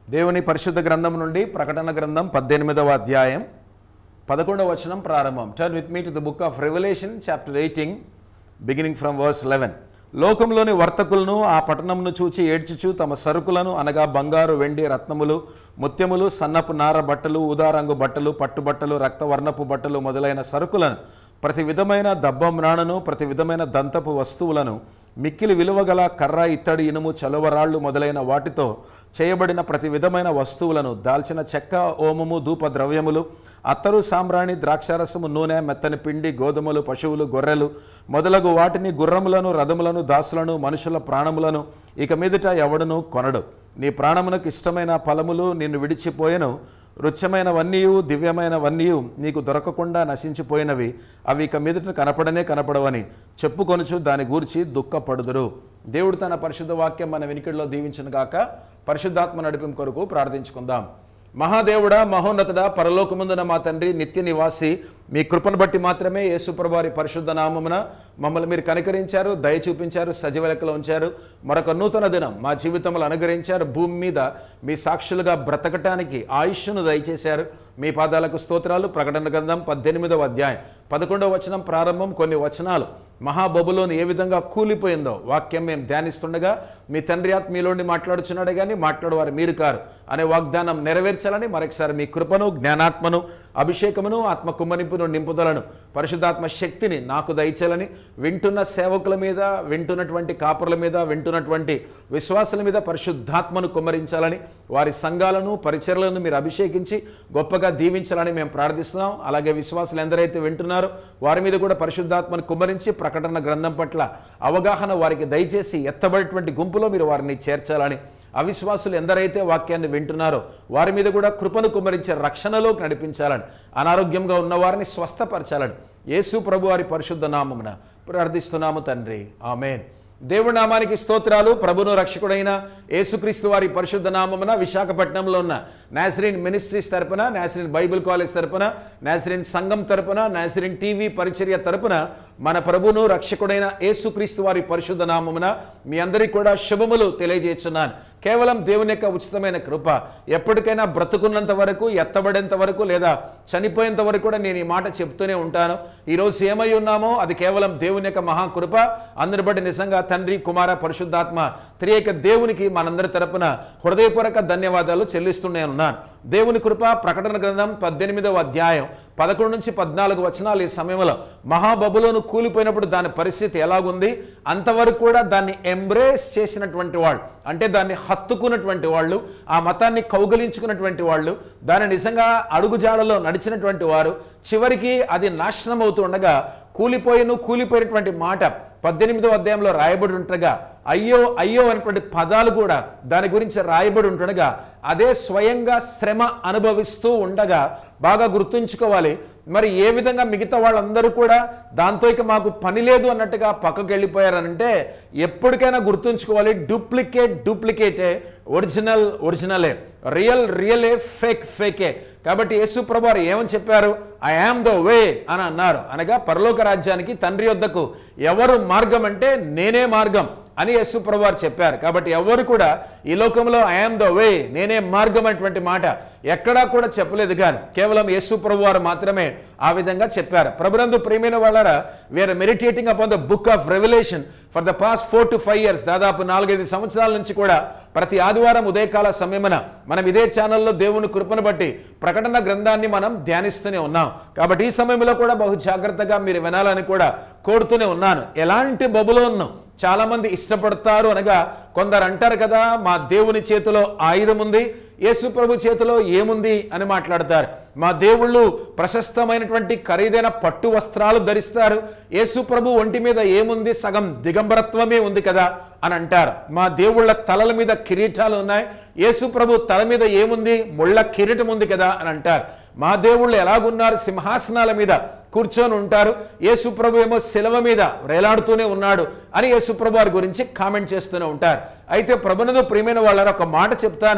దేవుని పరిశుద్ధ గ్రంథం నుండి ప్రకటన గ్రంథం పద్దెనిమిదవ అధ్యాయం పదకొండవ వచనం ప్రారంభం turn with me to the book of Revelation chapter eighteen beginning from verse eleven లోకంలోని వర్తకులను ఆ పట్టణంను చూచి ఏడ్చుచు తమ సరుకులను అనగా బంగారు వెండి రత్నములు ముత్యములు సన్నపు నార బట్టలు ఊదారంగు బట్టలు పట్టుబట్టలు రక్తవర్ణపు బట్టలు మొదలైన సరుకులను ప్రతి విధమైన దబ్బమ్రాణను ప్రతి విధమైన దంతపు వస్తువులను మిక్కిలి విలువగల కర్ర ఇత్తడి ఇనుము చలువరాళ్ళు మొదలైన వాటితో చేయబడిన ప్రతి విధమైన వస్తువులను దాల్చిన చెక్క ఓమము ధూప ద్రవ్యములు అత్తరు సాంబ్రాణి ద్రాక్షారసము నూనె మెత్తని పిండి గోధుమలు పశువులు గొర్రెలు మొదలగు వాటిని గుర్రములను రథములను దాసులను మనుషుల ప్రాణములను ఇక మీదట ఎవడును కొనడు నీ ప్రాణమునకు ఇష్టమైన ఫలములు నిన్ను విడిచిపోయెను రుచ్యమైనవన్నీయు దివ్యమైనవన్నీయు నీకు దొరకకుండా నశించిపోయినవి అవి ఇక మీదట కనపడనే కనపడవని చెప్పుకొనుచు దాని గూర్చి దుఃఖపడుదురు దేవుడు తన పరిశుద్ధ వాక్యం మన వినికిడిలో దీవించను గాక పరిశుద్ధాత్మ నడిపింపు కొరకు ప్రార్థించుకుందాం మహాదేవుడా మహోన్నతుడా పరలోకముందున మా తండ్రి నిత్య నివాసి మీ కృపను బట్టి మాత్రమే యేసుప్రభారి పరిశుద్ధ నామమున మమ్మల్ని మీరు కనికరించారు దయ చూపించారు సజీవ లెక్కలో ఉంచారు మరొక నూతన దినం మా జీవితంలో అనుగ్రహించారు భూమి మీద మీ సాక్షులుగా బ్రతకటానికి ఆయుష్ను దయచేశారు మీ పాదాలకు స్తోత్రాలు ప్రకటన గ్రంథం పద్దెనిమిదవ అధ్యాయం పదకొండవ వచనం ప్రారంభం కొన్ని వచనాలు మహాబబులోని ఏ విధంగా కూలిపోయిందో వాక్యం మేము ధ్యానిస్తుండగా మీ తండ్రి ఆత్మ మీలోండి మాట్లాడుచున్నాడు కానీ మాట్లాడేవారు మీరు కారు అనే వాగ్దానం నెరవేర్చాలని మరొకసారి మీ కృపను జ్ఞానాత్మను అభిషేకమును ఆత్మ కుమ్మనింపును నింపుదలను పరిశుద్ధాత్మ శక్తిని నాకు దయచేయాలని వింటున్న సేవకుల మీద వింటున్నటువంటి కాపురుల మీద వింటున్నటువంటి విశ్వాసుల మీద పరిశుద్ధాత్మను కుమ్మరించాలని వారి సంఘాలను పరిచర్లను మీరు అభిషేకించి గొప్పగా దీవించాలని మేము ప్రార్థిస్తున్నాం అలాగే విశ్వాసులు ఎందరైతే వింటున్నారో వారి మీద కూడా పరిశుద్ధాత్మను కుమ్మరించి ప్రకటన గ్రంథం పట్ల అవగాహన వారికి దయచేసి ఎత్తబడేటువంటి గుంపులో మీరు వారిని చేర్చాలని అవిశ్వాసులు ఎందరైతే వాక్యాన్ని వింటున్నారో వారి మీద కూడా కృపను కుమ్మరించే రక్షణలోకి నడిపించాలని అనారోగ్యంగా ఉన్న వారిని స్వస్థపరచాలని యేసు ప్రభు వారి పరిశుద్ధ నామమున ప్రార్థిస్తున్నాము తండ్రి ఆమెన్ దేవుడి నామానికి స్తోత్రాలు ప్రభును రక్షకుడైన యేసుక్రీస్తు వారి పరిశుద్ధ నామమున విశాఖపట్నంలో ఉన్న నాసరిన్ మినిస్ట్రీస్ తరపున నాసరిన్ బైబిల్ కాలేజ్ తరపున నాసరిన్ సంఘం తరపున నాసరిన్ టీవీ పరిచర్య తరపున మన ప్రభును రక్షకుడైన యేసుక్రీస్తు వారి పరిశుద్ధ నామమున మీ అందరికీ కూడా శుభములు తెలియజేస్తున్నాను కేవలం దేవుని యొక్క ఉచితమైన కృప ఎప్పటికైనా బ్రతుకున్నంత వరకు ఎత్తబడేంత వరకు లేదా చనిపోయేంత వరకు కూడా నేను ఈ మాట చెప్తూనే ఉంటాను ఈరోజు ఏమై ఉన్నామో అది కేవలం దేవుని యొక్క మహాకృప అందరి బట్టి నిజంగా తండ్రి కుమార పరిశుద్ధాత్మ త్రియేక దేవునికి మనందరి తరపున హృదయపూర్వక ధన్యవాదాలు చెల్లిస్తూనే ఉన్నాను దేవుని కృప ప్రకటన గ్రంథం పద్దెనిమిదవ అధ్యాయం పదకొండు నుంచి పద్నాలుగు వచనాలు ఈ సమయంలో మహాబబులోను కూలిపోయినప్పుడు దాని పరిస్థితి ఎలాగుంది అంతవరకు కూడా దాన్ని ఎంబ్రేస్ చేసినటువంటి వాళ్ళు అంటే దాన్ని హత్తుకున్నటువంటి వాళ్ళు ఆ మతాన్ని కౌగలించుకున్నటువంటి వాళ్ళు దాన్ని నిజంగా అడుగుజాడలో నడిచినటువంటి వారు చివరికి అది నాశనం అవుతూ ఉండగా కూలిపోయిను కూలిపోయినటువంటి మాట పద్దెనిమిదో అధ్యాయంలో రాయబడి ఉంటగా అయ్యో అయ్యో అనేటువంటి పదాలు కూడా దాని గురించి రాయబడి ఉంటుండగా అదే స్వయంగా శ్రమ అనుభవిస్తూ ఉండగా బాగా గుర్తుంచుకోవాలి మరి ఏ విధంగా మిగతా వాళ్ళందరూ కూడా దాంతో ఇక మాకు పని లేదు అన్నట్టుగా పక్కకు వెళ్ళిపోయారనంటే ఎప్పటికైనా గుర్తుంచుకోవాలి డూప్లికేట్ డూప్లికేటే ఒరిజినల్ ఒరిజినలే రియల్ రియలే ఫేక్ ఫేకే కాబట్టి యేసు ప్రభు వారు ఏమని చెప్పారు ఐ యామ్ ద వే అని అన్నారు అనగా పరలోక రాజ్యానికి తండ్రి వద్దకు ఎవరు మార్గం అంటే నేనే మార్గం అని యేసు ప్రభు వారు చెప్పారు కాబట్టి ఎవరు కూడా ఈ లోకంలో ఐఎమ్ ద వే నేనే మార్గం అనేటువంటి మాట ఎక్కడా కూడా చెప్పలేదు కానీ కేవలం యేసు ప్రభు వారు మాత్రమే ఆ విధంగా చెప్పారు ప్రభునందు ప్రియమైన వాళ్ళరా we are meditating upon the book of Revelation for the past four to five years దాదాపు నాలుగైదు సంవత్సరాల నుంచి కూడా ప్రతి ఆదివారం ఉదయకాల సమయమున మనం ఇదే ఛానల్లో దేవుని కృపను బట్టి ప్రకటన గ్రంథాన్ని మనం ధ్యానిస్తూనే ఉన్నాం కాబట్టి ఈ సమయంలో కూడా బహు జాగ్రత్తగా మీరు వినాలని కూడా కోరుతూనే ఉన్నాను ఎలాంటి బబులోను చాలా మంది ఇష్టపడతారు అనగా కొందరు అంటారు కదా మా దేవుని చేతిలో ఆయుధం ఉంది యేసు ప్రభు చేతిలో ఏముంది అని మాట్లాడతారు మా దేవుళ్ళు ప్రశస్తమైనటువంటి ఖరీదైన పట్టు వస్త్రాలు ధరిస్తారు యేసు ప్రభు ఒంటి మీద ఏముంది సగం దిగంబరత్వమే ఉంది కదా అని అంటారు మా దేవుళ్ళ తలల మీద కిరీటాలు ఉన్నాయి యేసు ప్రభు తల మీద ఏముంది ముళ్ళ కిరీటం ఉంది కదా అని అంటారు మా దేవుళ్ళు ఎలాగున్నారు సింహాసనాల మీద కూర్చొని ఉంటారు యేసు ప్రభు ఏమో శిలవ మీద వేలాడుతూనే ఉన్నాడు అని యేసు ప్రభు వారి గురించి కామెంట్ చేస్తూనే ఉంటారు అయితే ప్రభునదు ప్రియమైన వాళ్ళ ఒక మాట చెప్తాను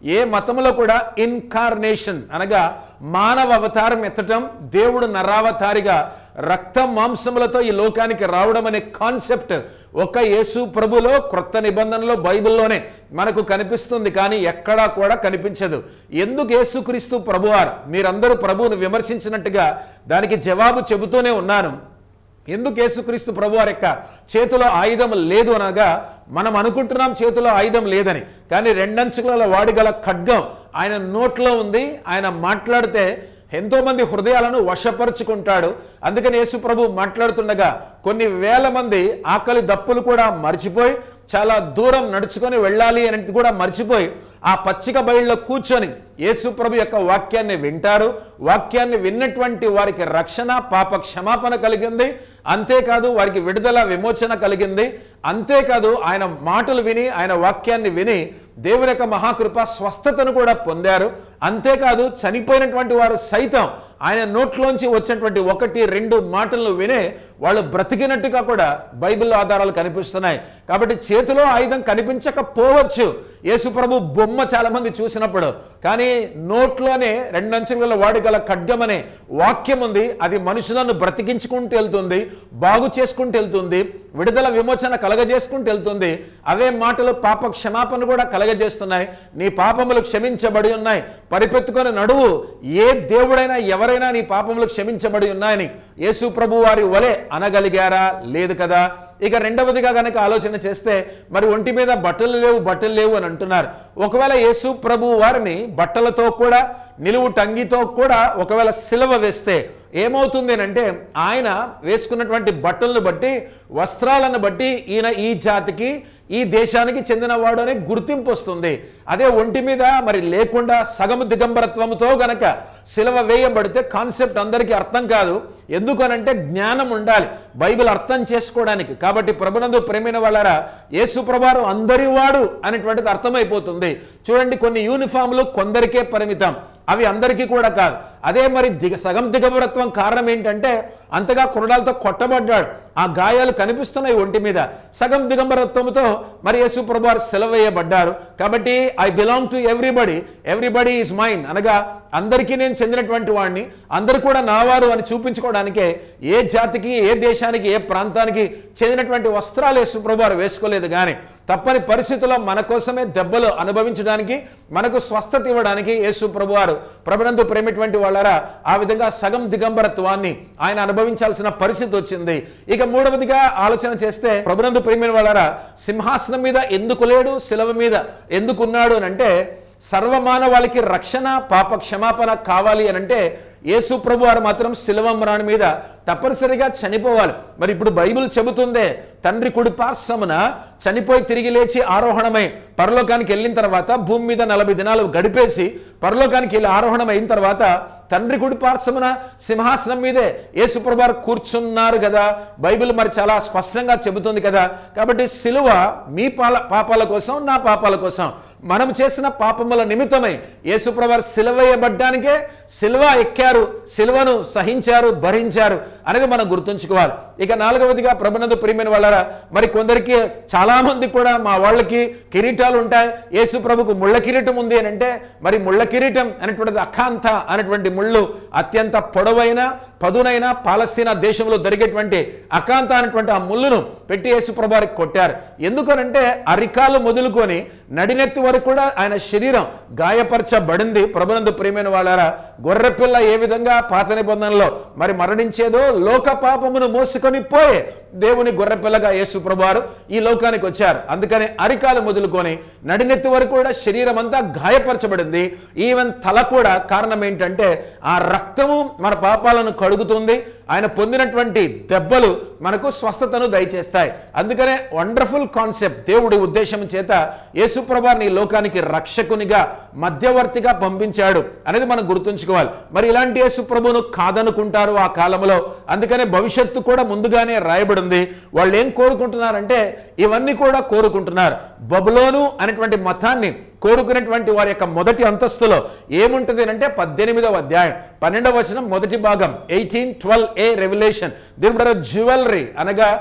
ఏ మతంలో కూడా ఇన్కార్నేషన్ అనగా మానవ అవతారం ఎత్తటం దేవుడు నరావతారిగా రక్త మాంసములతో ఈ లోకానికి రావడం అనే కాన్సెప్ట్ ఒక యేసు ప్రభులో క్రొత్త నిబంధనలో బైబిల్లోనే మనకు కనిపిస్తుంది కానీ ఎక్కడా కూడా కనిపించదు ఎందుకు యేసుక్రీస్తు ప్రభువారు మీరందరూ ప్రభువును విమర్శించినట్టుగా దానికి జవాబు చెబుతూనే ఉన్నాను ఎందుకు యేసుక్రీస్తు ప్రభు వారి యొక్క చేతిలో ఆయుధం లేదు అనగా మనం అనుకుంటున్నాం చేతిలో ఆయుధం లేదని కానీ రెండంచుల వాడిగల ఖడ్గం ఆయన నోట్లో ఉంది ఆయన మాట్లాడితే ఎంతోమంది హృదయాలను వశపరుచుకుంటాడు అందుకని యేసు ప్రభు మాట్లాడుతుండగా కొన్ని వేల మంది ఆకలి దప్పులు కూడా మర్చిపోయి చాలా దూరం నడుచుకొని వెళ్ళాలి అనేది కూడా మర్చిపోయి ఆ పచ్చిక బయళ్ళలో కూర్చొని యేసు ప్రభు యొక్క వాక్యాన్ని వింటారు వాక్యాన్ని విన్నటువంటి వారికి రక్షణ పాప క్షమాపణ కలిగింది అంతేకాదు వారికి విడుదల విమోచన కలిగింది అంతేకాదు ఆయన మాటలు విని ఆయన వాక్యాన్ని విని దేవుని యొక్క మహాకృప స్వస్థతను కూడా పొందారు అంతేకాదు చనిపోయినటువంటి వారు సైతం ఆయన నోట్లోంచి వచ్చినటువంటి ఒకటి రెండు మాటలను వినే వాళ్ళు బ్రతికినట్టుగా కూడా బైబిల్లో ఆధారాలు కనిపిస్తున్నాయి కాబట్టి చేతిలో ఆయుధం కనిపించకపోవచ్చు యేసు ప్రభు బొమ్మ చాలా మంది చూసినప్పుడు కానీ నోట్లోనే రెండంచెల వాడిగల ఖడ్గం అనే వాక్యం ఉంది అది మనుషులను బ్రతికించుకుంటూ వెళ్తుంది బాగు చేసుకుంటూ వెళ్తుంది విడుదల విమోచన కలగజేసుకుంటూ వెళ్తుంది అవే మాటలు పాప క్షమాపణ కూడా కలగజేస్తున్నాయి నీ పాపములు క్షమించబడి ఉన్నాయి పరిపెత్తుకొని నడువు ఏ దేవుడైనా ఎవరైనా నీ పాపములు క్షమించబడి ఉన్నాయని యేసు ప్రభు వారి వలె అనగలిగారా లేదు కదా ఇక రెండవదిగా కనుక ఆలోచన చేస్తే మరి ఒంటి మీద బట్టలు లేవు బట్టలు లేవు అని అంటున్నారు ఒకవేళ యేసు ప్రభు వారిని బట్టలతో కూడా నిలువు టంగితో కూడా ఒకవేళ సిలవ వేస్తే ఏమవుతుంది అంటే ఆయన వేసుకున్నటువంటి బట్టలను బట్టి వస్త్రాలను బట్టి ఈయన ఈ జాతికి ఈ దేశానికి చెందినవాడు అనే గుర్తింపు వస్తుంది అదే ఒంటి మీద మరి లేకుండా సగము దిగంబరత్వంతో గనక సిలవ వేయబడితే కాన్సెప్ట్ అందరికీ అర్థం కాదు ఎందుకనంటే జ్ఞానం ఉండాలి బైబిల్ అర్థం చేసుకోవడానికి కాబట్టి ప్రభునందు ప్రేమైన వాళ్ళారా యేసు ప్రభావం అందరి వాడు అనేటువంటిది అర్థమైపోతుంది చూడండి కొన్ని యూనిఫామ్లు కొందరికే పరిమితం అవి అందరికీ కూడా కాదు అదే మరి దిగ సగం దిగబరత్వం కారణం ఏంటంటే అంతగా కొరడాలతో కొట్టబడ్డాడు ఆ గాయాలు కనిపిస్తున్నాయి ఒంటి మీద సగం దిగంబరత్వంతో మరి యేసు ప్రభువారు సెలవేయబడ్డారు కాబట్టి I belong to everybody everybody is mine అనగా అందరికీ నేను చెందినటువంటి వాడిని అందరు కూడా నావారు అని చూపించుకోవడానికే ఏ జాతికి ఏ దేశానికి ఏ ప్రాంతానికి చెందినటువంటి వస్త్రాలు యేసు ప్రభువారు వేసుకోలేదు కానీ తప్పని పరిస్థితుల్లో మన కోసమే దెబ్బలు అనుభవించడానికి మనకు స్వస్థత ఇవ్వడానికి యేసు ప్రభువారు ప్రభునందు ప్రేమిటువంటి వాళ్ళరా ఆ విధంగా సగం దిగంబరత్వాన్ని ఆయన అనుభవించాల్సిన పరిస్థితి వచ్చింది ఇక మూడవదిగా ఆలోచన చేస్తే ప్రభునందు ప్రేమిన వాళ్ళరా సింహాసనం మీద ఎందుకు లేడు శిలవ మీద ఎందుకున్నాడు అని అంటే సర్వమానవాళికి రక్షణ పాప క్షమాపణ కావాలి అని అంటే యేసు ప్రభు వారు మాత్రం శిలవమ్రాణి మీద తప్పనిసరిగా చనిపోవాలి మరి ఇప్పుడు బైబిల్ చెబుతుందే తండ్రి కుడి పార్శ్వమున చనిపోయి తిరిగి లేచి ఆరోహణమై పరలోకానికి వెళ్ళిన తర్వాత భూమి మీద నలభై దినాలు గడిపేసి పరలోకానికి వెళ్ళి ఆరోహణం అయిన తర్వాత తండ్రి కుడి పార్శ్వమున సింహాసనం మీదే యేసు ప్రభు వారు కూర్చున్నారు కదా బైబిల్ మరి చాలా స్పష్టంగా చెబుతుంది కదా కాబట్టి సిలువ మీ పాల పాపాల కోసం నా పాపాల కోసం మనం చేసిన పాపముల నిమిత్తమై యేసుప్రభు సిలువేయబడ్డానికే సిలువ ఎక్కారు సిలువను సహించారు భరించారు అనేది మనం గుర్తుంచుకోవాలి ఇక నాలుగవదిగా ప్రభునందు ప్రియమైన వాళ్ళరా మరి కొందరికి చాలా మంది కూడా మా వాళ్ళకి కిరీటాలు ఉంటాయి యేసు ప్రభుకు ముళ్ళ కిరీటం ఉంది అని అంటే మరి ముళ్ళ కిరీటం అనేటువంటిది అఖాంత అనేటువంటి ముళ్ళు అత్యంత పొడవైన పదునైన పాలస్తీనా దేశంలో దొరికేటువంటి అకాంత అనేటువంటి ఆ ముళ్ళును పెట్టి యేసు ప్రభారికి కొట్టారు ఎందుకనంటే అరికాలు మొదలుకొని నడినెత్తి వరకు కూడా ఆయన శరీరం గాయపరచబడింది ప్రభునందు ప్రేమైన వాళ్ళారా గొర్రెపిల్ల ఏ విధంగా పాత నిబంధనలో మరి మరణించేదో లోక పాపమును మోసుకొని పోయే దేవుని గొర్రెపిల్లగా యేసు ప్రభువారు ఈ లోకానికి వచ్చారు అందుకని అరికాలు మొదలుకొని నడినెత్తి వరకు కూడా శరీరం అంతా గాయపరచబడింది ఈవెన్ తల కూడా కారణం ఏంటంటే ఆ రక్తము మన పాపాలను కడుగుతుంది ఆయన పొందినటువంటి దెబ్బలు మనకు స్వస్థతను దయచేస్తాయి అందుకనే వండర్ఫుల్ కాన్సెప్ట్ దేవుడి ఉద్దేశం చేత యేసుప్రభాని ఈ లోకానికి రక్షకునిగా మధ్యవర్తిగా పంపించాడు అనేది మనం గుర్తుంచుకోవాలి మరి ఇలాంటి యేసుప్రభును కాదనుకుంటారు ఆ కాలంలో అందుకనే భవిష్యత్తు కూడా ముందుగానే రాయబడింది వాళ్ళు ఏం కోరుకుంటున్నారంటే ఇవన్నీ కూడా కోరుకుంటున్నారు బబులోను అనేటువంటి మతాన్ని కోరుకునేటువంటి వారి యొక్క మొదటి అంతస్తులో ఏముంటుంది అంటే పద్దెనిమిదవ అధ్యాయం పన్నెండవ వచనం మొదటి భాగం ఎయిటీన్ ట్వెల్వ్ ఏ రెవల్యూషన్ దీని జ్యువెలరీ అనగా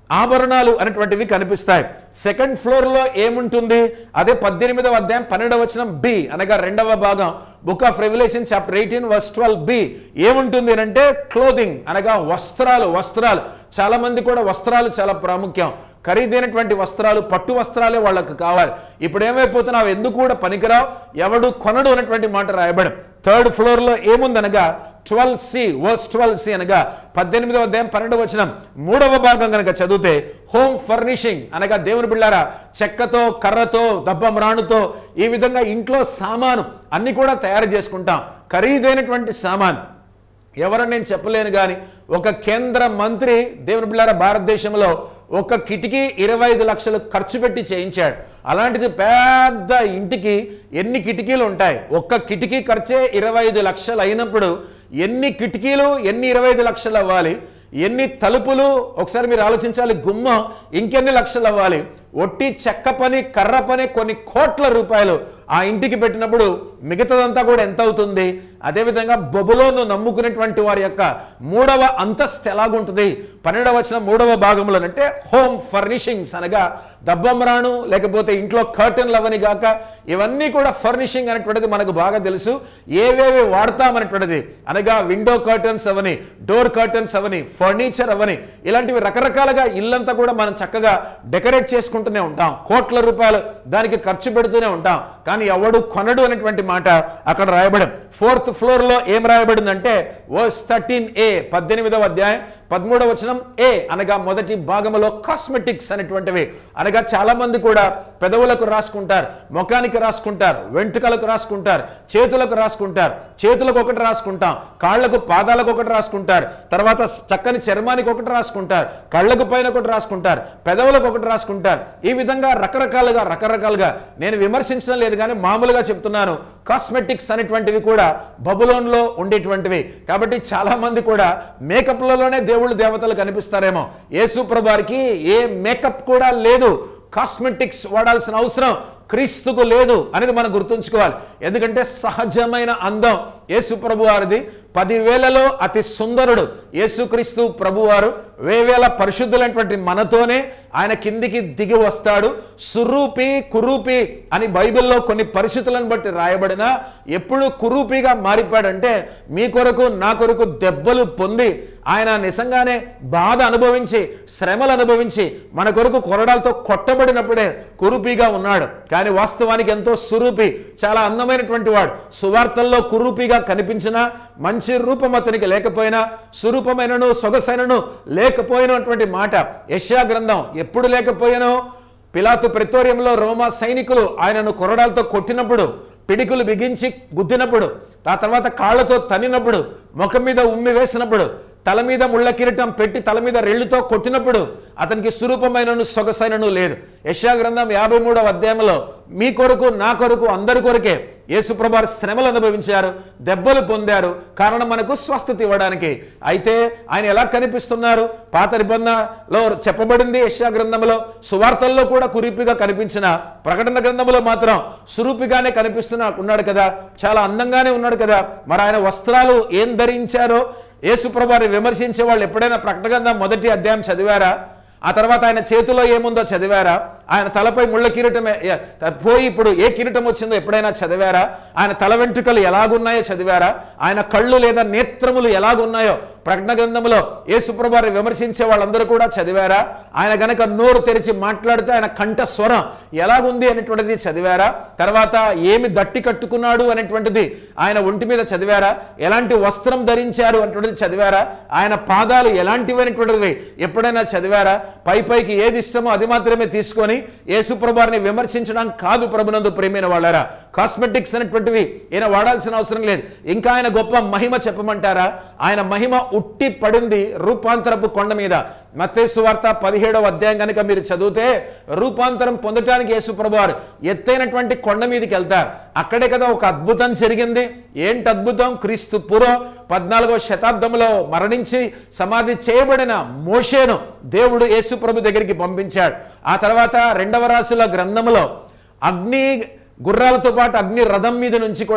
ఆభరణాలు అనేటువంటివి కనిపిస్తాయి సెకండ్ ఫ్లోర్లో ఏముంటుంది అదే పద్దెనిమిదవ అధ్యాయం పన్నెండవ వచనం బి అనగా రెండవ భాగం book of Revelation chapter eighteen verse twelve B ఏముంటుంది అంటే క్లోదింగ్ అనగా వస్త్రాలు వస్త్రాలు చాలా మంది కూడా వస్త్రాలు చాలా ప్రాముఖ్యం ఖరీదైనటువంటి వస్త్రాలు పట్టు వస్త్రాలే వాళ్ళకు కావాలి ఇప్పుడు ఏమైపోతున్నావు ఎందుకు కూడా పనికిరావు ఎవడు కొనడు అనేటువంటి మాట రాయబడి థర్డ్ ఫ్లోర్లో ఏముందనగా twelve C verse twelve C అనగా పద్దెనిమిదవ అధ్యాయం పన్నెండు వచనం మూడవ భాగం కనుక చదివితే హోమ్ ఫర్నిషింగ్ అనగా దేవుని బిళ్ళారా చెక్కతో కర్రతో దబ్బమ్రాణుతో ఈ విధంగా ఇంట్లో సామాను అన్ని కూడా తయారు చేసుకుంటాం ఖరీదైనటువంటి సామాన్ ఎవరని నేను చెప్పలేను కానీ ఒక కేంద్ర మంత్రి దేవుని బిళ్ళారా భారతదేశంలో ఒక కిటికీ ఇరవై ఐదు లక్షలు ఖర్చు పెట్టి చేయించాడు అలాంటిది పెద్ద ఇంటికి ఎన్ని కిటికీలు ఉంటాయి ఒక్క కిటికీ ఖర్చే ఇరవై ఐదు లక్షలు అయినప్పుడు ఎన్ని కిటికీలు ఎన్ని ఇరవై ఐదు లక్షలు అవ్వాలి ఎన్ని తలుపులు ఒకసారి మీరు ఆలోచించాలి గుమ్మం ఇంకెన్ని లక్షలు అవ్వాలి ఒట్టి చెక్క పని కర్ర పని కొన్ని కోట్ల రూపాయలు ఆ ఇంటికి పెట్టినప్పుడు మిగతాదంతా కూడా ఎంత అవుతుంది అదేవిధంగా బొబులోను నమ్ముకునేటువంటి వారి యొక్క మూడవ అంతస్తు ఎలాగుంటుంది పన్నెండవ వచ్చిన మూడవ భాగంలో అంటే హోమ్ ఫర్నిషింగ్స్ అనగా దబ్బమ్రాను లేకపోతే ఇంట్లో కర్టన్లు అవని గాక ఇవన్నీ కూడా ఫర్నిషింగ్ అనేటువంటిది మనకు బాగా తెలుసు ఏవేవి వాడతామనేటువంటిది అనగా విండో కర్టన్స్ అవని డోర్ కర్టన్స్ అవని ఫర్నిచర్ అవని ఇలాంటివి రకరకాలుగా ఇల్లంతా కూడా మనం చక్కగా డెకరేట్ చేసుకుంటూనే ఉంటాం కోట్ల రూపాయలు దానికి ఖర్చు పెడుతూనే ఉంటాం కానీ ఎవడు కొనడు అనేటువంటి మాట అక్కడ రాయబడి ఫోర్త్ ఫ్లోర్ లో ఏం రాయబడిందంటే వర్స్ థర్టీన్ ఏ పద్దెనిమిదవ అధ్యాయం పదమూడవ వచనం ఏ అనగా మొదటి భాగంలో కాస్మెటిక్స్ అనేటువంటివి అనగా చాలా మంది కూడా పెదవులకు రాసుకుంటారు ముఖానికి రాసుకుంటారు వెంట్రుకలకు రాసుకుంటారు చేతులకు రాసుకుంటారు చేతులకు ఒకటి రాసుకుంటాం కాళ్లకు పాదాలకు ఒకటి రాసుకుంటారు తర్వాత చక్కని చర్మానికి ఒకటి రాసుకుంటారు కళ్ళకు పైన ఒకటి రాసుకుంటారు పెదవులకు ఒకటి రాసుకుంటారు ఈ విధంగా రకరకాలుగా రకరకాలుగా నేను విమర్శించడం లేదు కానీ మామూలుగా చెప్తున్నాను కాస్మెటిక్స్ అనేటువంటివి కూడా బబులోన్లో ఉండేటువంటివి కాబట్టి చాలా మంది కూడా మేకప్లలోనే దేవుళ్ళు దేవతలు కనిపిస్తారేమో యేసు ప్రభువారికి ఏ మేకప్ కూడా లేదు కాస్మెటిక్స్ వాడాల్సిన అవసరం క్రీస్తుకు లేదు అనేది మనం గుర్తుంచుకోవాలి ఎందుకంటే సహజమైన అందం యేసు ప్రభు వారిది పదివేలలో అతి సుందరుడు యేసుక్రీస్తు ప్రభువారు వేవేల పరిశుద్ధులైనటువంటి మనతోనే ఆయన కిందికి దిగి వస్తాడు సురూపి కురూపి అని బైబిల్లో కొన్ని పరిస్థితులను బట్టి రాయబడిన ఎప్పుడు కురూపిగా మారిపోయాడంటే మీ కొరకు నా కొరకు దెబ్బలు పొంది ఆయన నిజంగానే బాధ అనుభవించి శ్రమలు అనుభవించి మన కొరకు కొరడాలతో కొట్టబడినప్పుడే కురూపిగా ఉన్నాడు కానీ వాస్తవానికి ఎంతో సురూపి చాలా అందమైనటువంటి వాడు సువార్తల్లో కురూపిగా కనిపించినా మంచి రూపం అతనికి లేకపోయినా సురూపమైనను సొగసైనను లేకపోయినటువంటి మాట యశా గ్రంథం ఎప్పుడు లేకపోయానో పిలాతు ప్రెతోరియంలో రోమా సైనికులు ఆయనను కొరడాలతో కొట్టినప్పుడు పిడికులు బిగించి గుద్దినప్పుడు ఆ తర్వాత కాళ్ళతో తన్నినప్పుడు ముఖం మీద ఉమ్మి వేసినప్పుడు తల మీద ముళ్ళ కిరీటం పెట్టి తల మీద రెళ్ళుతో కొట్టినప్పుడు అతనికి సురూపమైనను సొగసైనను లేదు యశా గ్రంథం యాభై మూడవ అధ్యాయంలో మీ కొరకు నా కొరకు అందరి కొరకే యేసుప్రభారు శ్రమలు అనుభవించారు దెబ్బలు పొందారు కారణం మనకు స్వస్థత ఇవ్వడానికి అయితే ఆయన ఎలా కనిపిస్తున్నారు పాత నిబంధనలో చెప్పబడింది యశా గ్రంథంలో సువార్తల్లో కూడా కురిపిగా కనిపించిన ప్రకటన గ్రంథంలో మాత్రం సురూపిగానే కనిపిస్తున్నా ఉన్నాడు కదా చాలా అందంగానే ఉన్నాడు కదా మరి ఆయన వస్త్రాలు ఏం ధరించారో యేసుప్రభాని విమర్శించే వాళ్ళు ఎప్పుడైనా ప్రకటన గ్రంథం మొదటి అధ్యాయం చదివారా ఆ తర్వాత ఆయన చేతిలో ఏముందో చదివారా ఆయన తలపై ముళ్ళ కిరీటం ఏ- ఏ- పోయి ఇప్పుడు ఏ కిరీటం వచ్చిందో ఎప్పుడైనా చదివారా ఆయన తల వెంట్రుకలు ఎలాగున్నాయో చదివారా ఆయన కళ్ళు లేదా నేత్రములు ఎలాగున్నాయో ప్రకటన గ్రంథంలో యేసుప్రభాని విమర్శించే వాళ్ళందరూ కూడా చదివారా ఆయన గనక నోరు తెరిచి మాట్లాడితే ఆయన కంఠ స్వరం ఎలాగుంది అనేటువంటిది చదివారా తర్వాత ఏమి దట్టి కట్టుకున్నాడు అనేటువంటిది ఆయన ఒంటి మీద చదివారా ఎలాంటి వస్త్రం ధరించారు అనేటువంటిది చదివారా ఆయన పాదాలు ఎలాంటివి అనేటువంటిది ఎప్పుడైనా చదివారా పై పైకి ఏది ఇష్టమో అది మాత్రమే తీసుకొని యేసుప్రభారిని విమర్శించడం కాదు ప్రభునందు ప్రేమైన వాళ్ళారా కాస్మెటిక్స్ అనేటువంటివి ఈయన వాడాల్సిన అవసరం లేదు ఇంకా ఆయన గొప్ప మహిమ చెప్పమంటారా ఆయన మహిమ ఉట్టి పడింది రూపాంతరపు కొండ మీద మత్తేసు వార్త పదిహేడవ అధ్యాయం కనుక మీరు చదివితే రూపాంతరం పొందటానికి యేసుప్రభు వారు ఎత్తైనటువంటి కొండ మీదకి వెళ్తారు అక్కడే కదా ఒక అద్భుతం జరిగింది ఏంటి అద్భుతం క్రీస్తు పూర్వం పద్నాలుగో శతాబ్దంలో మరణించి సమాధి చేయబడిన మోషేను దేవుడు యేసుప్రభు దగ్గరికి పంపించాడు ఆ తర్వాత రెండవ రాసుల గ్రంథంలో అగ్ని గుర్రాలతో పాటు అగ్ని రథం మీద నుంచి కూడా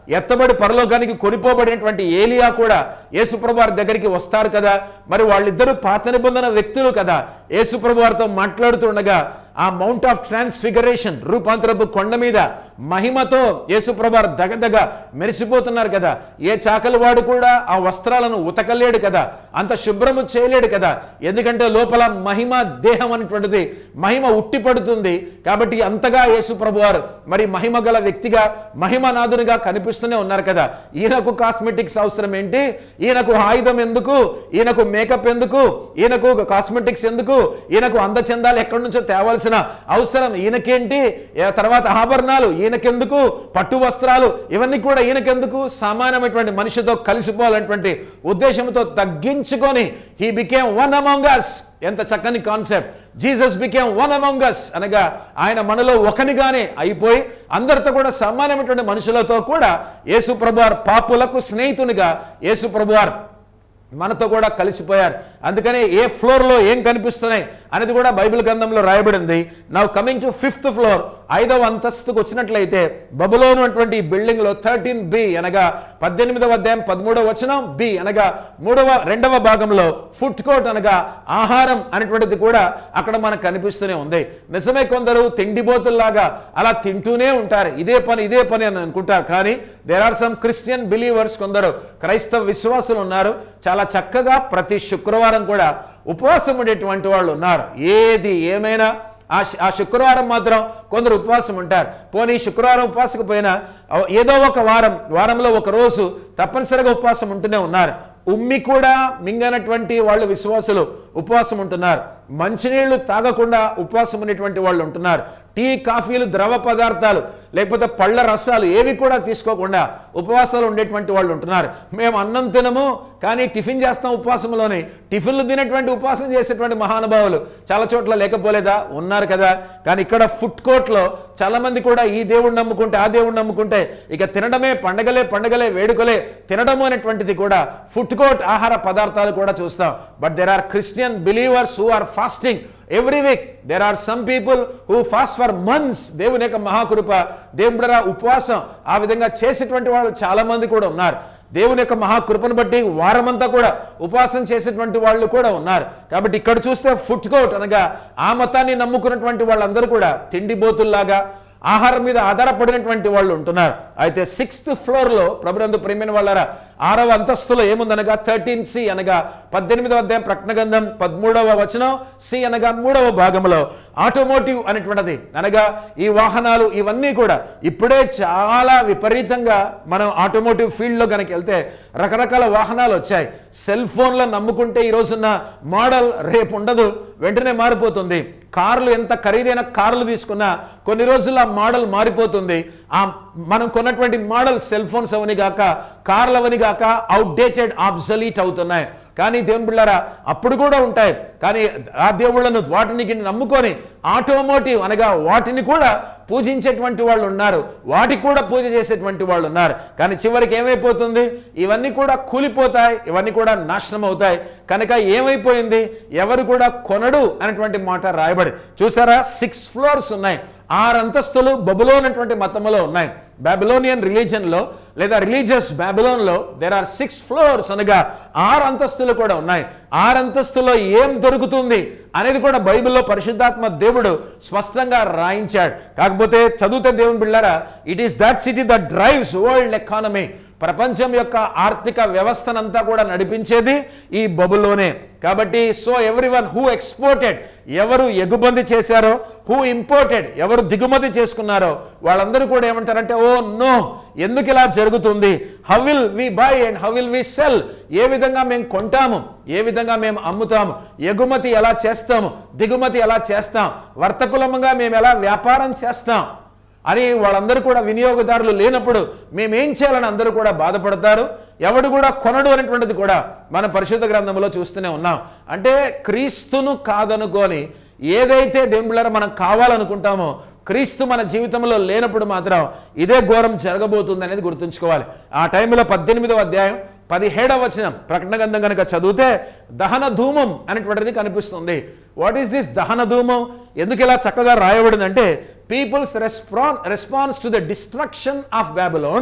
ఎత్తబడి పరలోకానికి కొనిపోబడినటువంటి ఏలియా కూడా యేసుప్రభు వారి దగ్గరికి వస్తారు కదా మరి వాళ్ళిద్దరూ పాత నిబంధన వ్యక్తులు కదా యేసుప్రభు వారితో మాట్లాడుతుండగా ఆ మౌంట్ ఆఫ్ ట్రాన్స్ఫిగరేషన్ రూపాంతరపు కొండ మీద మహిమతో యేసుప్రభు వారు దగదగ మెరిసిపోతున్నారు కదా ఏ చాకలి వాడు కూడా ఆ వస్త్రాలను ఉతకలేడు కదా అంత శుభ్రము చేయలేడు కదా ఎందుకంటే లోపల మహిమ దేహం అనేటువంటిది మహిమ ఉట్టి పడుతుంది కాబట్టి అంతగా యేసు ప్రభు వారు మరి మహిమ గల వ్యక్తిగా మహిమనాథునిగా కనిపిస్తూనే ఉన్నారు కదా ఈయనకు కాస్మెటిక్స్ అవసరం ఏంటి ఈయనకు ఆయుధం ఎందుకు ఈయనకు మేకప్ ఎందుకు ఈయనకు కాస్మెటిక్స్ ఎందుకు ఈయనకు అందచందాలు ఎక్కడి నుంచో తేవాల్సిన అవసరం ఈయనకేంటి ఏ తర్వాత ఆభరణాలు ఈయనకెందుకు పట్టు వస్త్రాలు ఇవన్నీ కూడా ఈయనకెందుకు సామాన్యమైనటువంటి మనిషితో కలిసిపోవాలనేటువంటి ఉద్దేశంతో తగ్గించుకొని he became one among us ఎంత చక్కని concept Jesus became one among us అనగా ఆయన మనలో ఒకనిగానే అయిపోయి అందరితో కూడా సామాన్యమైనటువంటి మనుషులతో కూడా యేసు ప్రభువార్ పాపులకు స్నేహితునిగా యేసు ప్రభువార్ మనతో కూడా కలిసిపోయారు అందుకని ఏ ఫ్లోర్లో ఏం కనిపిస్తున్నాయి అనేది కూడా బైబిల్ గ్రంథంలో రాయబడింది now coming to fifth floor ఐదవ అంతస్తుకు వచ్చినట్లయితే బబులోను అటువంటి ఈ బిల్డింగ్లో థర్టీన్ బి అనగా పద్దెనిమిదవ అధ్యాయం పదమూడవ వచనం బి అనగా మూడవ రెండవ భాగంలో ఫుడ్ కోర్ట్ అనగా ఆహారం అనేటువంటిది కూడా అక్కడ మనకు కనిపిస్తూనే ఉంది నిజమే కొందరు తిండిబోతుల్లాగా అలా తింటూనే ఉంటారు ఇదే పని ఇదే పని అని అనుకుంటారు కానీ there are some Christian believers కొందరు క్రైస్తవ విశ్వాసులు ఉన్నారు చాలా చక్కగా ప్రతి శుక్రవారం కూడా ఉపవాసం ఉండేటువంటి వాళ్ళు ఉన్నారు ఏది ఏమైనా ఆ శు- ఆ శుక్రవారం మాత్రం కొందరు ఉపవాసం ఉంటారు పోనీ శుక్రవారం ఉపవాసకు పోయినా అవ- ఏదో ఒక వారం వారంలో ఒక రోజు తప్పనిసరిగా ఉపవాసం ఉంటూనే ఉన్నారు ఉమ్మి కూడా మింగనటువంటి వాళ్ళు విశ్వాసులు ఉపవాసం ఉంటున్నారు మంచినీళ్లు తాగకుండా ఉపవాసం ఉండేటువంటి వాళ్ళు ఉంటున్నారు టీ కాఫీలు ద్రవ పదార్థాలు లేకపోతే పళ్ళ రసాలు ఏవి కూడా తీసుకోకుండా ఉపవాసాలు ఉండేటువంటి వాళ్ళు ఉంటున్నారు మేము అన్నం తినము కానీ టిఫిన్ చేస్తాం ఉపవాసంలోనే టిఫిన్లు తినేటువంటి ఉపవాసం చేసేటువంటి మహానుభావులు చాలా చోట్ల లేకపోలేదా ఉన్నారు కదా కానీ ఇక్కడ ఫుడ్ కోర్ట్లో చాలా మంది కూడా ఈ దేవుణ్ణి నమ్ముకుంటే ఆ దేవుణ్ణి నమ్ముకుంటే ఇక తినడమే పండగలే పండగలే వేడుకలే తినడము అనేటువంటిది కూడా ఫుడ్ కోర్ట్ ఆహార పదార్థాలు కూడా చూస్తాం but there are Christian believers who are fasting every week there are some people who fast for months దేవుని యొక్క మహాకృప దేవుడరా ఉపవాసం ఆ విధంగా చేసేటువంటి వాళ్ళు చాలా మంది కూడా ఉన్నారు దేవుని యొక్క మహాకృపను బట్టి వారమంతా కూడా ఉపవాసం చేసేటువంటి వాళ్ళు కూడా ఉన్నారు కాబట్టి ఇక్కడ చూస్తే ఫుడ్ కోర్ట్ అనగా ఆ మతాన్ని నమ్ముకున్నటువంటి వాళ్ళందరూ కూడా తిండిబోతుల్లాగా ఆహారం మీద ఆధారపడినటువంటి వాళ్ళు ఉంటున్నారు అయితే సిక్స్త్ ఫ్లోర్లో ప్రభునందు ప్రేమైన వాళ్ళరా ఆరవ అంతస్తులో ఏముందనగా థర్టీన్ సి అనగా పద్దెనిమిదవ అధ్యాయం ప్రకటన గ్రంథం పదమూడవ వచనం సి అనగా మూడవ భాగంలో ఆటోమోటివ్ అనేటువంటిది అనగా ఈ వాహనాలు ఇవన్నీ కూడా ఇప్పుడే చాలా విపరీతంగా మనం ఆటోమోటివ్ ఫీల్డ్లో కనుక వెళ్తే రకరకాల వాహనాలు వచ్చాయి సెల్ ఫోన్లను నమ్ముకుంటే ఈ రోజున్న మోడల్ రేపు ఉండదు వెంటనే మారిపోతుంది కార్లు ఎంత ఖరీదైన కార్లు తీసుకున్నా కొన్ని రోజుల్లో ఆ మోడల్ మారిపోతుంది ఆ మనం కొన్నటువంటి మోడల్ సెల్ ఫోన్స్ అవని గాక కార్లు అవని గాక అవుట్డేటెడ్ ఆబ్సలీట్ అవుతున్నాయి కానీ దేవుని బిళ్ళారా అప్పుడు కూడా ఉంటాయి కానీ ఆ దేవుళ్ళను వాటిని గిన్ని నమ్ముకొని ఆటోమోటివ్ అనగా వాటిని కూడా పూజించేటువంటి వాళ్ళు ఉన్నారు వాటికి కూడా పూజ చేసేటువంటి వాళ్ళు ఉన్నారు కానీ చివరికి ఏమైపోతుంది ఇవన్నీ కూడా కూలిపోతాయి ఇవన్నీ కూడా నాశనం అవుతాయి కనుక ఏమైపోయింది ఎవరు కూడా కొనడు అనేటువంటి మాట రాయబడి చూసారా సిక్స్ ఫ్లోర్స్ ఉన్నాయి ఆరు అంతస్తులు బబులోన్ అటువంటి మతములో ఉన్నాయి బాబిలోనియన్ రిలీజన్లో లేదా రిలీజియస్ బాబిలోన్లో దేర్ ఆర్ సిక్స్ ఫ్లోర్స్ అనగా ఆరు అంతస్తులు కూడా ఉన్నాయి ఆరు అంతస్తులో ఏం దొరుకుతుంది అనేది కూడా బైబిల్లో పరిశుద్ధాత్మ దేవుడు స్పష్టంగా రాయించాడు కాకపోతే చదివితే దేవుని బిళ్ళారా it is that city that drives world economy ప్రపంచం యొక్క ఆర్థిక వ్యవస్థనంతా కూడా నడిపించేది ఈ బబులోనే కాబట్టి so every one who exported ఎవరు ఎగుమతి చేశారో హూ ఇంపోర్టెడ్ ఎవరు దిగుమతి చేసుకున్నారో వాళ్ళందరూ కూడా ఏమంటారంటే ఓ నో ఎందుకు ఇలా జరుగుతుంది how will we buy and how will we sell ఏ విధంగా మేము కొంటాము ఏ విధంగా మేము అమ్ముతాము ఎగుమతి ఎలా చేస్తాము దిగుమతి ఎలా చేస్తాం వర్తకులముగా మేము ఎలా వ్యాపారం చేస్తాం అని వాళ్ళందరూ కూడా వినియోగదారులు లేనప్పుడు మేమేం చేయాలని అందరూ కూడా బాధపడతారు ఎవడు కూడా కొనడు అనేటువంటిది కూడా మన పరిశుద్ధ గ్రంథంలో చూస్తూనే ఉన్నాం అంటే క్రీస్తును కాదనుకొని ఏదైతే దేవుళ్ళ మనం కావాలనుకుంటామో క్రీస్తు మన జీవితంలో లేనప్పుడు మాత్రం ఇదే ఘోరం జరగబోతుంది అనేది గుర్తుంచుకోవాలి ఆ టైంలో పద్దెనిమిదవ అధ్యాయం పదిహేడవ వచనం ప్రకటన గ్రంథం కనుక చదివితే దహన ధూమం అనేటువంటిది కనిపిస్తుంది వాట్ ఈస్ దిస్ దహన ధూమం ఎందుకు ఇలా చక్కగా రాయబడిందంటే peoples response response to the destruction of Babylon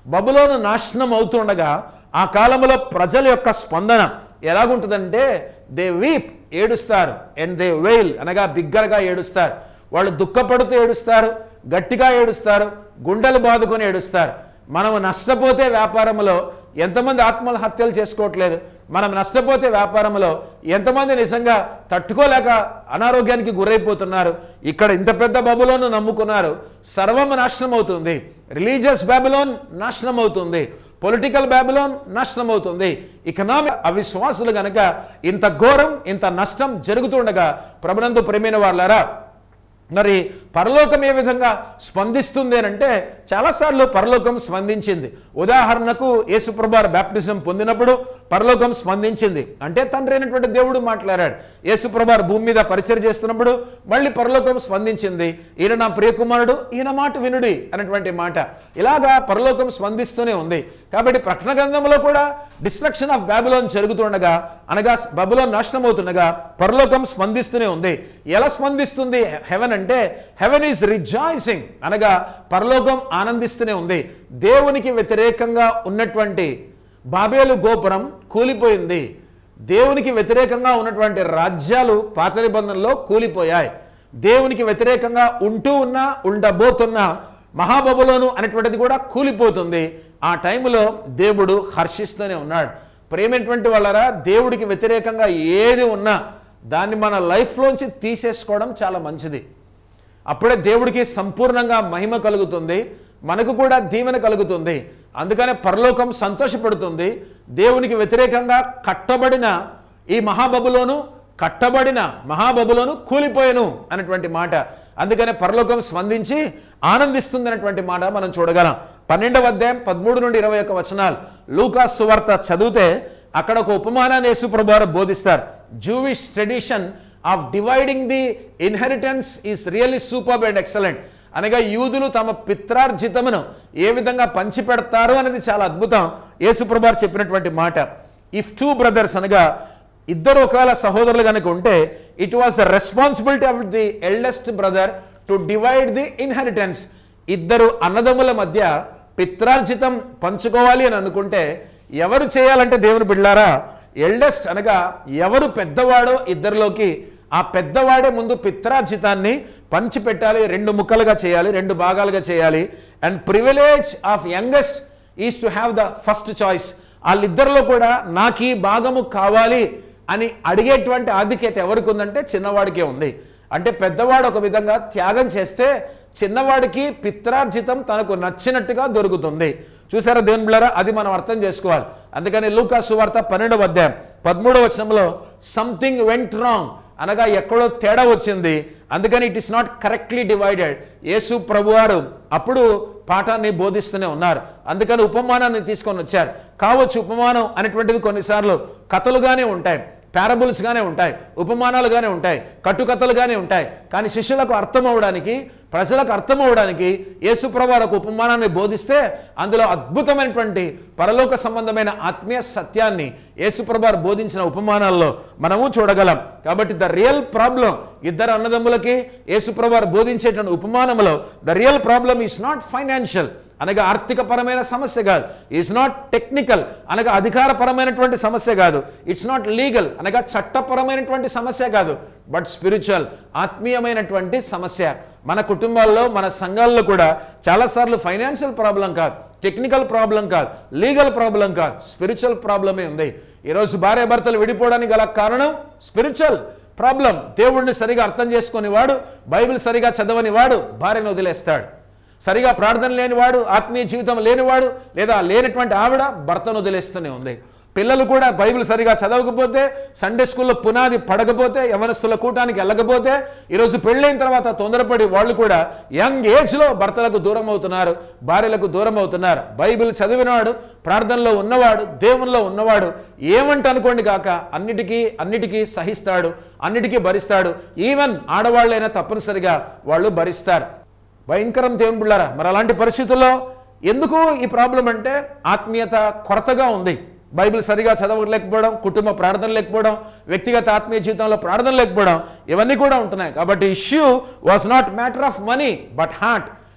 బబులోను నాశనం అవుతుండగా ఆ కాలంలో ప్రజల యొక్క స్పందన ఎలాగుంటుందంటే దే వీప్ ఏడుస్తారు అండ్ దే వెయిల్ అనగా బిగ్గరగా ఏడుస్తారు వాళ్ళు దుఃఖపడుతూ ఏడుస్తారు గట్టిగా ఏడుస్తారు గుండెలు బాదుకొని ఏడుస్తారు మనం నష్టపోతే వ్యాపారంలో ఎంతమంది ఆత్మహత్యలు చేసుకోవట్లేదు మనం నష్టపోతే వ్యాపారంలో ఎంతమంది నిజంగా తట్టుకోలేక అనారోగ్యానికి గురైపోతున్నారు ఇక్కడ ఇంత పెద్ద బబులోను నమ్ముకున్నారు సర్వం నాశనం అవుతుంది రిలీజియస్ బ్యాబిలోన్ నాశనం అవుతుంది పొలిటికల్ బ్యాబిలోన్ నాశనం అవుతుంది ఇకనామిక్ అవిశ్వాసులు గనక ఇంత ఘోరం ఇంత నష్టం జరుగుతుండగా ప్రభునందు ప్రేమైన వాళ్ళారా మరి పరలోకం ఏ విధంగా స్పందిస్తుంది అని అంటే చాలాసార్లు పరలోకం స్పందించింది ఉదాహరణకు యేసుప్రభార్ బ్యాప్టిజం పొందినప్పుడు పరలోకం స్పందించింది అంటే తండ్రి అయినటువంటి దేవుడు మాట్లాడాడు యేసుప్రభార్ భూమి మీద పరిచయం చేస్తున్నప్పుడు మళ్ళీ పరలోకం స్పందించింది ఈయన నా ప్రియకుమారుడు ఈయన మాట వినుడి అనేటువంటి మాట ఇలాగా పరలోకం స్పందిస్తూనే ఉంది కాబట్టి ప్రకటన గ్రంథంలో కూడా డిస్ట్రక్షన్ ఆఫ్ బాబులోన్ జరుగుతుండగా అనగా బబులోన్ నాశనం అవుతుండగా పరలోకం స్పందిస్తూనే ఉంది ఎలా స్పందిస్తుంది హెవెన్ అంటే హెవెన్ ఈజ్ రిజాయిసింగ్ అనగా పరలోకం ఆనందిస్తూనే ఉంది దేవునికి వ్యతిరేకంగా ఉన్నటువంటి బాబేలు గోపురం కూలిపోయింది దేవునికి వ్యతిరేకంగా ఉన్నటువంటి రాజ్యాలు పాత నిబంధనలో కూలిపోయాయి దేవునికి వ్యతిరేకంగా ఉంటూ ఉన్నా ఉండబోతున్న మహాబబులోను అనేటువంటిది కూడా కూలిపోతుంది ఆ టైంలో దేవుడు హర్షిస్తూనే ఉన్నాడు ప్రేమైనటువంటి వాళ్ళరా దేవుడికి వ్యతిరేకంగా ఏది ఉన్నా దాన్ని మన లైఫ్లోంచి తీసేసుకోవడం చాలా మంచిది అప్పుడే దేవుడికి సంపూర్ణంగా మహిమ కలుగుతుంది మనకు కూడా దీవెన కలుగుతుంది అందుకనే పరలోకం సంతోషపడుతుంది దేవునికి వ్యతిరేకంగా కట్టబడిన ఈ మహాబబులోను కట్టబడిన మహాబబులోను కూలిపోయాను అనేటువంటి మాట అందుకనే పరలోకం స్పందించి ఆనందిస్తుంది అనేటువంటి మాట మనం చూడగలం పన్నెండవ అధ్యాయం పదమూడు నుండి ఇరవై ఒక్క వచనాలు లూకా సువార్త చదివితే అక్కడ ఒక ఉపమానాన్ని యేసుప్రభువారు బోధిస్తారు Jewish tradition of dividing the inheritance is really super and excellent అనగా యూదులు తమ పిత్రార్జితమును ఏ విధంగా పంచిపెడతారు అనేది చాలా అద్భుతం యేసుప్రభార్ చెప్పినటువంటి మాట ఇఫ్ టూ బ్రదర్స్ అనగా ఇద్దరు ఒకవేళ సహోదరులు కనుక ఉంటే it was the responsibility of the eldest brother to divide the inheritance ఇద్దరు అన్నదమ్ముల మధ్య పిత్రార్జితం పంచుకోవాలి అని అనుకుంటే ఎవరు చేయాలంటే దేవుని బిడ్డారా ఎల్డెస్ట్ అనగా ఎవరు పెద్దవాడో ఇద్దరిలోకి ఆ పెద్దవాడే ముందు పిత్రార్జితాన్ని పంచిపెట్టాలి రెండు ముక్కలుగా చేయాలి రెండు భాగాలుగా చేయాలి and privilege of youngest is to have the first choice వాళ్ళిద్దరిలో కూడా నాకు ఈ భాగము కావాలి అని అడిగేటువంటి ఆధిక్యత ఎవరికి ఉందంటే చిన్నవాడికే ఉంది అంటే పెద్దవాడు ఒక విధంగా త్యాగం చేస్తే చిన్నవాడికి పిత్రార్జితం తనకు నచ్చినట్టుగా దొరుకుతుంది చూసారా దేవుని బిళ్ళారా అది మనం అర్థం చేసుకోవాలి అందుకని లూకా సువార్త పన్నెండవ అధ్యాయం పదమూడవ వచనంలో సంథింగ్ వెంట్ రాంగ్ అనగా ఎక్కడో తేడా వచ్చింది అందుకని it is not correctly divided Yesu ప్రభువారు అప్పుడు పాఠాన్ని బోధిస్తూనే ఉన్నారు అందుకని ఉపమానాన్ని తీసుకొని వచ్చారు కావచ్చు ఉపమానం అనేటువంటివి కొన్నిసార్లు కథలుగానే ఉంటాయి పారబుల్స్గానే ఉంటాయి ఉపమానాలుగానే ఉంటాయి కట్టుకథలుగానే ఉంటాయి కానీ శిష్యులకు అర్థం అవడానికి ప్రజలకు అర్థం అవడానికి యేసుప్రభు ఒక ఉపమానాన్ని బోధిస్తే అందులో అద్భుతమైనటువంటి పరలోక సంబంధమైన ఆత్మీయ సత్యాన్ని యేసుప్రభు బోధించిన ఉపమానాల్లో మనము చూడగలం కాబట్టి ద రియల్ ప్రాబ్లం ఇద్దరు అన్నదమ్ములకి యేసుప్రభు బోధించేటువంటి ఉపమానంలో the real problem is not financial అనగా ఆర్థికపరమైన సమస్య కాదు ఇట్స్ నాట్ టెక్నికల్ అనగా అధికారపరమైనటువంటి సమస్య కాదు ఇట్స్ నాట్ లీగల్ అనగా చట్టపరమైనటువంటి సమస్య కాదు బట్ స్పిరిచువల్ ఆత్మీయమైనటువంటి సమస్య మన కుటుంబాల్లో మన సంఘాల్లో కూడా చాలాసార్లు ఫైనాన్షియల్ ప్రాబ్లం కాదు టెక్నికల్ ప్రాబ్లం కాదు లీగల్ ప్రాబ్లం కాదు స్పిరిచువల్ ప్రాబ్లమే ఉంది ఈరోజు భార్య భర్తలు విడిపోవడానికి గల కారణం స్పిరిచువల్ ప్రాబ్లం దేవుడిని సరిగా అర్థం చేసుకుని వాడు బైబిల్ సరిగా చదవని వాడు భార్యను వదిలేస్తాడు సరిగా ప్రార్థన లేనివాడు ఆత్మీయ జీవితం లేనివాడు లేదా లేనటువంటి ఆవిడ భర్తను వదిలేస్తూనే ఉంది పిల్లలు కూడా బైబిల్ సరిగా చదవకపోతే సండే స్కూల్లో పునాది పడకపోతే యవనస్తుల కూటానికి వెళ్ళకపోతే ఈరోజు పెళ్ళైన తర్వాత తొందరపడి వాళ్ళు కూడా యంగ్ ఏజ్లో భర్తలకు దూరం అవుతున్నారు భార్యలకు దూరం అవుతున్నారు బైబిల్ చదివినవాడు ప్రార్థనలో ఉన్నవాడు దేవునిలో ఉన్నవాడు ఏమంట అనుకోండి కాక అన్నిటికీ అన్నిటికీ సహిస్తాడు అన్నిటికీ భరిస్తాడు ఈవెన్ ఆడవాళ్ళైనా తప్పనిసరిగా వాళ్ళు భరిస్తారు భయంకరం దేవుని బిళ్ళారా మరి అలాంటి పరిస్థితుల్లో ఎందుకు ఈ ప్రాబ్లం అంటే ఆత్మీయత కొరతగా ఉంది బైబిల్ సరిగా చదవలేకపోవడం కుటుంబ ప్రార్థన లేకపోవడం వ్యక్తిగత ఆత్మీయ జీవితంలో ప్రార్థన లేకపోవడం ఇవన్నీ కూడా ఉంటున్నాయి కాబట్టి issue was not matter of money but heart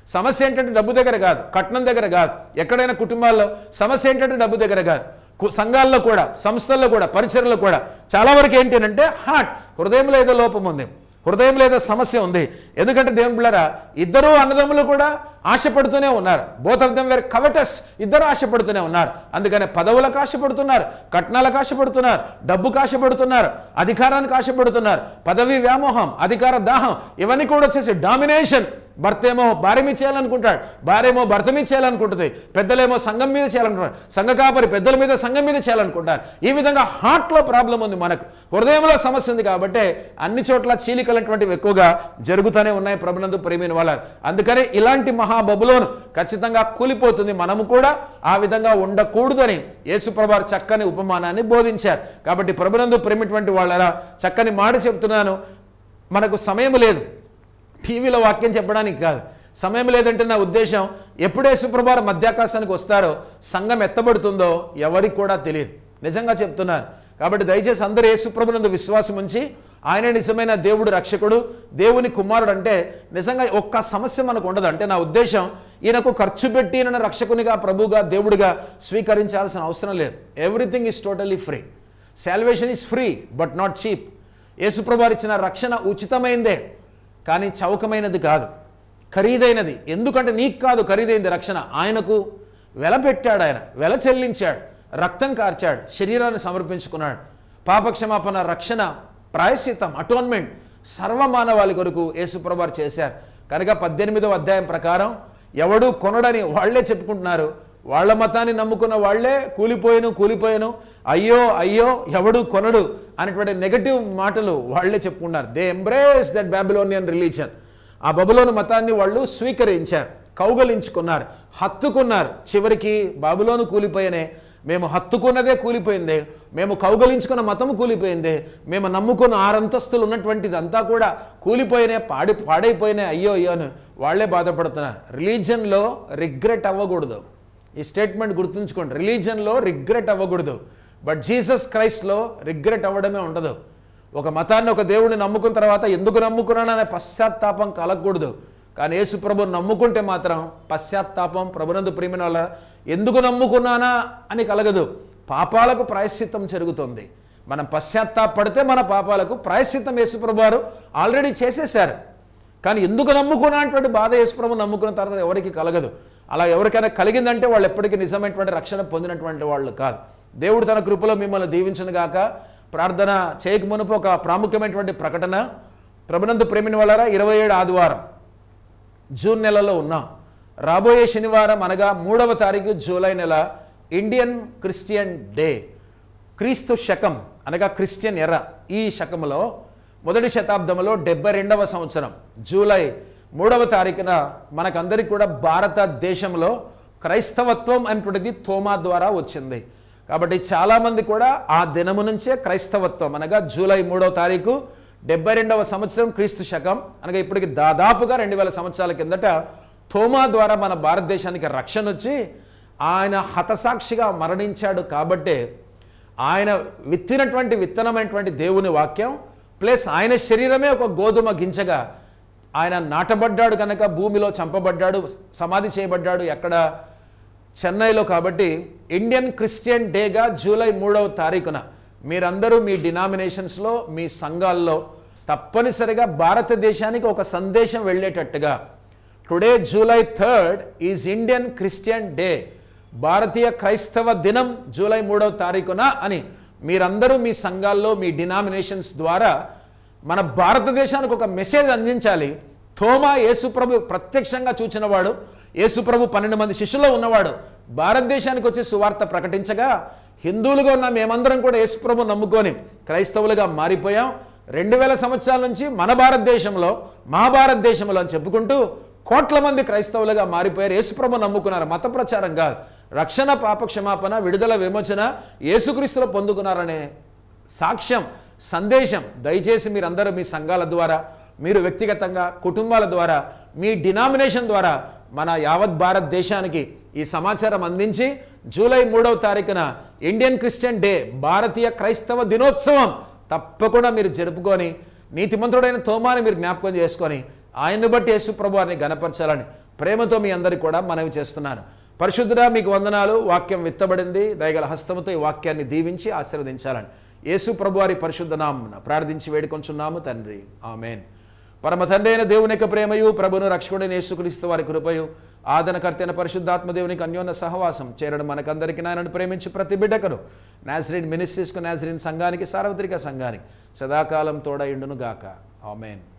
సమస్య ఏంటంటే డబ్బు దగ్గర కాదు కట్నం దగ్గర కాదు ఎక్కడైనా కుటుంబాల్లో సమస్య ఏంటంటే డబ్బు దగ్గర కాదు కు- సంఘాల్లో కూడా సంస్థల్లో కూడా పరిసరాల్లో కూడా చాలా వరకు ఏంటి అంటే హార్ట్ హృదయంలో ఏదో లోపం ఉంది హృదయంలో ఏదో సమస్య ఉంది ఎందుకంటే దేవుని బిళ్ళరా ఇద్దరు అన్నదమ్ములు కూడా ఆశపడుతూనే ఉన్నారు both of them were covetous ఇద్దరు ఆశపడుతూనే ఉన్నారు అందుకనే పదవులకు ఆశపడుతున్నారు కట్నాలకు ఆశపడుతున్నారు డబ్బుకు ఆశపడుతున్నారు అధికారానికి ఆశపడుతున్నారు పదవి వ్యామోహం అధికార దాహం ఇవన్నీ కూడా వచ్చేసి డామినేషన్ భర్త ఏమో భార్య మీద చేయాలనుకుంటాడు భార్య ఏమో భర్త మీద చేయాలనుకుంటుంది పెద్దలేమో సంఘం మీద చేయాలనుకుంటారు సంఘ కాపరి పెద్దల మీద సంఘం మీద చేయాలనుకుంటారు ఈ విధంగా హార్ట్లో ప్రాబ్లం ఉంది మనకు హృదయంలో సమస్య ఉంది కాబట్టి అన్ని చోట్ల చీలికలటువంటివి ఎక్కువగా జరుగుతూనే ఉన్నాయి ప్రభునందు ప్రేమిన వాళ్ళ అందుకనే ఇలాంటి మహాబబులోను ఖచ్చితంగా కూలిపోతుంది మనము కూడా ఆ విధంగా ఉండకూడదని యేసుప్రభారు చక్కని ఉపమానాన్ని బోధించారు కాబట్టి ప్రభునందు ప్రేమిటువంటి వాళ్ళరా చక్కని మాట చెప్తున్నాను మనకు సమయం లేదు టీవీలో వాక్యం చెప్పడానికి కాదు సమయం లేదంటే నా ఉద్దేశం ఎప్పుడే శుక్రవారం మధ్యాకాశానికి వస్తారో సంఘం ఎత్తబడుతుందో ఎవరికి కూడా తెలియదు నిజంగా చెప్తున్నాను కాబట్టి దయచేసి అందరూ యేసుప్రభునందు విశ్వాసం ఉంచి ఆయన నిజమైన దేవుడు రక్షకుడు దేవుని కుమారుడు అంటే నిజంగా ఒక్క సమస్య మనకు ఉండదు అంటే నా ఉద్దేశం ఈయనకు ఖర్చు పెట్టి ఈయనను రక్షకునిగా ప్రభుగా దేవుడిగా స్వీకరించాల్సిన అవసరం లేదు everything is totally free salvation is free but not cheap యేసుప్రభు ఇచ్చిన రక్షణ ఉచితమైందే కానీ చౌకమైనది కాదు ఖరీదైనది ఎందుకంటే నీకు కాదు ఖరీదైంది రక్షణ ఆయనకు వెల పెట్టాడు ఆయన వెల చెల్లించాడు రక్తం కార్చాడు శరీరాన్ని సమర్పించుకున్నాడు పాపక్షమాపణ రక్షణ ప్రాయశ్చిత్తం అటోన్మెంట్ సర్వమానవాళి కొరకు యేసుప్రభారు చేశారు కనుక పద్దెనిమిదవ అధ్యాయం ప్రకారం ఎవడు కొనడని వాళ్ళే చెప్పుకుంటున్నారు వాళ్ళ మతాన్ని నమ్ముకున్న వాళ్ళే కూలిపోయాను కూలిపోయాను అయ్యో అయ్యో ఎవడు కొనడు అనేటువంటి నెగటివ్ మాటలు వాళ్ళే చెప్పుకున్నారు they embrace that Babylonian religion ఆ బబులోని మతాన్ని వాళ్ళు స్వీకరించారు కౌగలించుకున్నారు హత్తుకున్నారు చివరికి బాబులోను కూలిపోయినే మేము హత్తుకున్నదే కూలిపోయిందే మేము కౌగలించుకున్న మతము కూలిపోయిందే మేము నమ్ముకున్న ఆరంతస్తులు ఉన్నటువంటిది అంతా కూడా కూలిపోయినే పాడి పాడైపోయినే అయ్యో అయ్యో అని వాళ్ళే బాధపడుతున్నారు రిలీజన్లో రిగ్రెట్ అవ్వకూడదు ఈ స్టేట్మెంట్ గుర్తుంచుకోండి రిలీజన్లో రిగ్రెట్ అవ్వకూడదు బట్ జీసస్ క్రైస్ట్లో రిగ్రెట్ అవ్వడమే ఉండదు ఒక మతాన్ని ఒక దేవుడిని నమ్ముకున్న తర్వాత ఎందుకు నమ్ముకున్నాననే పశ్చాత్తాపం కలగకూడదు కానీ యేసు ప్రభు నమ్ముకుంటే మాత్రం పశ్చాత్తాపం ప్రభునందు ప్రియమైన వాళ్ళ ఎందుకు నమ్ముకున్నానా అని కలగదు పాపాలకు ప్రాయశ్చిత్తం జరుగుతుంది మనం పశ్చాత్తాపడితే మన పాపాలకు ప్రాయశ్చిత్తం యేసుప్రభు వారు ఆల్రెడీ చేసేశారు కానీ ఎందుకు నమ్ముకున్నా అటువంటి బాధ యేసుప్రభు నమ్ముకున్న తర్వాత ఎవరికి కలగదు అలా ఎవరికైనా కలిగిందంటే వాళ్ళు ఎప్పటికీ నిజమైనటువంటి రక్షణ పొందినటువంటి వాళ్ళు కాదు దేవుడు తన కృపలో మిమ్మల్ని దీవించను గాక ప్రార్థన చేయక మునుపు ఒక ప్రాముఖ్యమైనటువంటి ప్రకటన ప్రభునందు ప్రేమిని వాళ్ళరా ఇరవై ఏడు ఆదివారం జూన్ నెలలో ఉన్నాం రాబోయే శనివారం అనగా మూడవ తారీఖు జూలై నెల ఇండియన్ క్రిస్టియన్ డే క్రీస్తు శకం అనగా క్రిస్టియన్ ఎర్ర ఈ శకంలో మొదటి శతాబ్దంలో డెబ్బై రెండవ సంవత్సరం జూలై మూడవ తారీఖున మనకందరికి కూడా భారతదేశంలో క్రైస్తవత్వం అనేటువంటిది తోమా ద్వారా వచ్చింది కాబట్టి చాలామంది కూడా ఆ దినము నుంచే క్రైస్తవత్వం అనగా జూలై మూడవ తారీఖు డెబ్బై రెండవ సంవత్సరం క్రీస్తు శకం అనగా ఇప్పటికి దాదాపుగా రెండు వేల సంవత్సరాల కిందట తోమా ద్వారా మన భారతదేశానికి రక్షణ వచ్చి ఆయన హతసాక్షిగా మరణించాడు కాబట్టే ఆయన విత్తినటువంటి విత్తనమైనటువంటి దేవుని వాక్యం ప్లస్ ఆయన శరీరమే ఒక గోధుమ గింజగా ఆయన నాటబడ్డాడు కనుక భూమిలో చంపబడ్డాడు సమాధి చేయబడ్డాడు ఎక్కడ చెన్నైలో కాబట్టి ఇండియన్ క్రిస్టియన్ డేగా జూలై మూడవ తారీఖున మీరందరూ మీ డినామినేషన్స్లో మీ సంఘాల్లో తప్పనిసరిగా భారతదేశానికి ఒక సందేశం వెళ్ళేటట్టుగా today July third is Indian Christian day భారతీయ క్రైస్తవ దినం జూలై మూడవ తారీఖున అని మీరందరూ మీ సంఘాల్లో మీ డినామినేషన్స్ ద్వారా మన భారతదేశానికి ఒక మెసేజ్ అందించాలి థోమా యేసుప్రభు ప్రత్యక్షంగా చూచినవాడు యేసుప్రభు పన్నెండు మంది శిష్యుల్లో ఉన్నవాడు భారతదేశానికి వచ్చి సువార్త ప్రకటించగా హిందువులుగా ఉన్న మేమందరం కూడా యేసుప్రభు నమ్ముకొని క్రైస్తవులుగా మారిపోయాం రెండు వేల సంవత్సరాల నుంచి మన భారతదేశంలో మా భారతదేశంలో అని చెప్పుకుంటూ కోట్ల మంది క్రైస్తవులుగా మారిపోయారు యేసుప్రభు నమ్ముకున్నారు మత ప్రచారం కాదు రక్షణ పాప క్షమాపణ విడుదల విమోచన యేసుక్రీస్తులో పొందుకున్నారనే సాక్ష్యం సందేశం దయచేసి మీరందరూ మీ సంఘాల ద్వారా మీరు వ్యక్తిగతంగా కుటుంబాల ద్వారా మీ డినామినేషన్ ద్వారా మన యావత్ భారతదేశానికి ఈ సమాచారం అందించి జూలై మూడవ తారీఖున ఇండియన్ క్రిస్టియన్ డే భారతీయ క్రైస్తవ దినోత్సవం తప్పకుండా మీరు జరుపుకొని నీతిమంతుడైన తోమాని మీరు జ్ఞాపకం చేసుకొని ఆయన్ని బట్టి యేసుప్రభు వారిని గనపరచాలని ప్రేమతో మీ అందరికి కూడా మనవి చేస్తున్నాను పరిశుద్ధుడా మీకు వందనాలు వాక్యం విత్తబడింది దయగల హస్తముతో ఈ వాక్యాన్ని దీవించి ఆశీర్వదించాలని యేసు ప్రభు వారి పరిశుద్ధ నామమున ప్రార్థించి వేడుకొంచున్నాము తండ్రి ఆమెన్ పరమ తండ్రి అయిన దేవుని యొక్క ప్రేమయు ప్రభును రక్షకుడైన యేసుక్రీస్తు వారి కృపయు ఆదనకర్తైన పరిశుద్ధాత్మ దేవునికి అన్యోన్య సహవాసం చేరడం మనకందరికీ నాయనను ప్రేమించి ప్రతి బిడ్డకను నాజరీన్ మినిస్ట్రీస్కు నాజరీన్ సంఘానికి సార్వత్రిక సంఘానికి సదాకాలం తోడయుండును గాక ఆమెన్